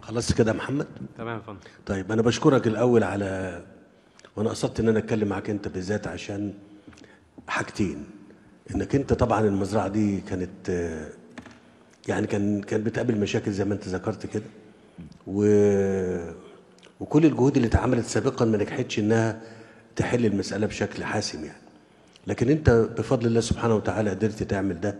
خلصت كده يا محمد تمام يا فندم طيب انا بشكرك الاول على وانا قصدت ان انا اتكلم معاك انت بالذات عشان حاجتين انك انت طبعا المزرعه دي كانت آه، يعني كان كان بتقابل مشاكل زي ما انت ذكرت كده و وكل الجهود اللي اتعملت سابقا ما نجحتش انها تحل المساله بشكل حاسم يعني لكن انت بفضل الله سبحانه وتعالى قدرت تعمل ده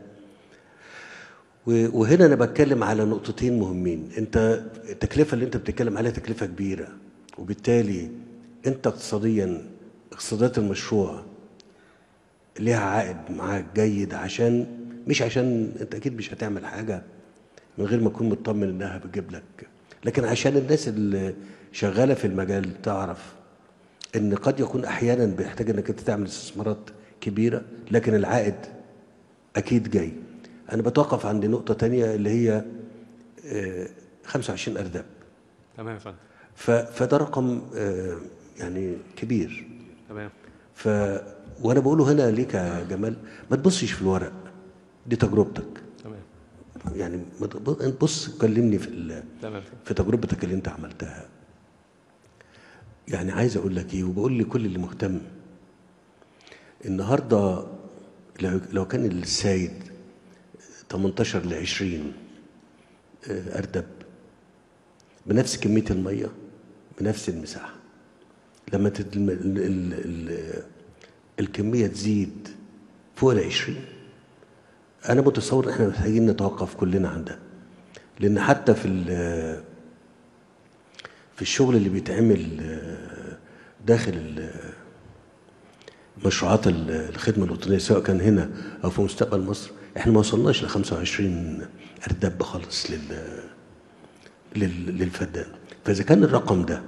و- وهنا انا بتكلم على نقطتين مهمين انت التكلفه اللي انت بتتكلم عليها تكلفه كبيره وبالتالي انت اقتصاديا اقتصادات المشروع ليها عائد معاك جيد عشان مش عشان انت اكيد مش هتعمل حاجه من غير ما تكون مطمن انها بتجيب لك لكن عشان الناس اللي شغاله في المجال تعرف ان قد يكون احيانا بيحتاج انك انت تعمل استثمارات كبيره لكن العائد اكيد جاي انا بتوقف عند نقطه تانية اللي هي آه، 25 ارداب تمام يا فندم ف- فده رقم آه، يعني كبير تمام ف وانا بقوله هنا ليك يا جمال ما تبصش في الورق دي تجربتك تمام يعني ما تب- انت بص كلمني في ال- تمام يا فندم في تجربتك اللي انت عملتها يعني عايز اقول لك ايه وبقول لكل اللي مهتم النهارده لو لو كان السايد 18 ل 20 آه، اردب بنفس كميه الميه بنفس المساحه لما تد... ال... ال... ال... الكميه تزيد فوق ال 20 انا متصور ان احنا محتاجين نتوقف كلنا عن ده لان حتى في ال- في الشغل اللي بيتعمل آه، داخل ال- مشروعات ال- الخدمه الوطنيه سواء كان هنا او في مستقبل مصر احنا ما وصلناش ل 25 ارداب خالص لل لل- للفدان فاذا كان الرقم ده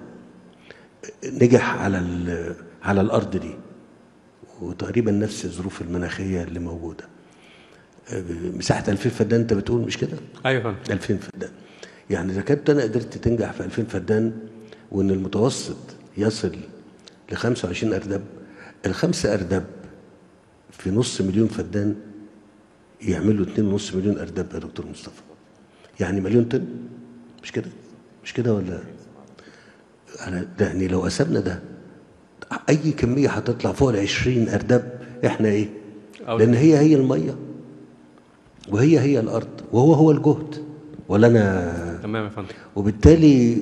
نجح على ال- على الارض دي وتقريبا نفس الظروف المناخيه اللي موجوده آه، مساحه 2000 فدان انت بتقول مش كده؟ ايوه يا فندم 2000 فدان يعني اذا كنت انا قدرت تنجح في 2000 فدان وان المتوسط يصل ل 25 ارداب الخمسه ارداب في نص مليون فدان يعملوا 2.5 مليون ارداب يا دكتور مصطفى يعني مليون طن مش كده مش كده ولا انا ده يعني لو قسمنا ده اي كميه هتطلع فوق ال 20 ارداب احنا ايه أو- لان هي هي الميه وهي هي الارض وهو هو الجهد ولا انا تمام يا فندم وبالتالي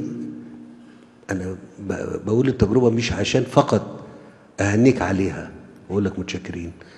انا ب- بقول التجربه مش عشان فقط اهنيك عليها واقول لك متشكرين